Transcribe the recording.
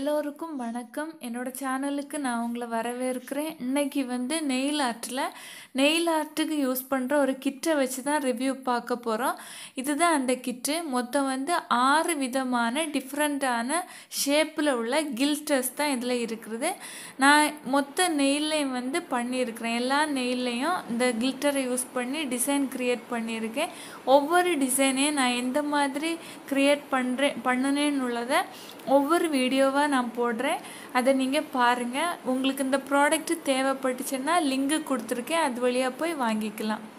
எல்லோருக்கும் வணக்கம் என்னோட சேனலுக்கு நான் உங்களை வரவேற்கிறேன் இன்னைக்கு வந்து நெயில் ஆர்ட்டில் நெயில் ஆர்ட்டுக்கு யூஸ் பண்ணுற ஒரு கிட்டை வச்சு தான் ரிவ்யூ பார்க்க போகிறோம் இதுதான் அந்த கிட்டு மொத்தம் வந்து ஆறு விதமான டிஃப்ரெண்ட்டான ஷேப்பில் உள்ள கில்டர்ஸ் தான் இதில் இருக்கிறது நான் மொத்த நெயிலையும் வந்து பண்ணியிருக்கிறேன் எல்லா நெயிலையும் இந்த கில்டரை யூஸ் பண்ணி டிசைன் க்ரியேட் பண்ணியிருக்கேன் ஒவ்வொரு டிசைனையும் நான் எந்த மாதிரி க்ரியேட் பண்ணுறேன் பண்ணுனேன்னு உள்ளதை ஒவ்வொரு வீடியோவாக நான் போடுறேன் அதை நீங்கள் பாருங்கள் உங்களுக்கு இந்த ப்ராடக்ட் தேவைப்பட்டுச்சுன்னா லிங்கு கொடுத்துருக்கேன் அது வழியாக போய் வாங்கிக்கலாம்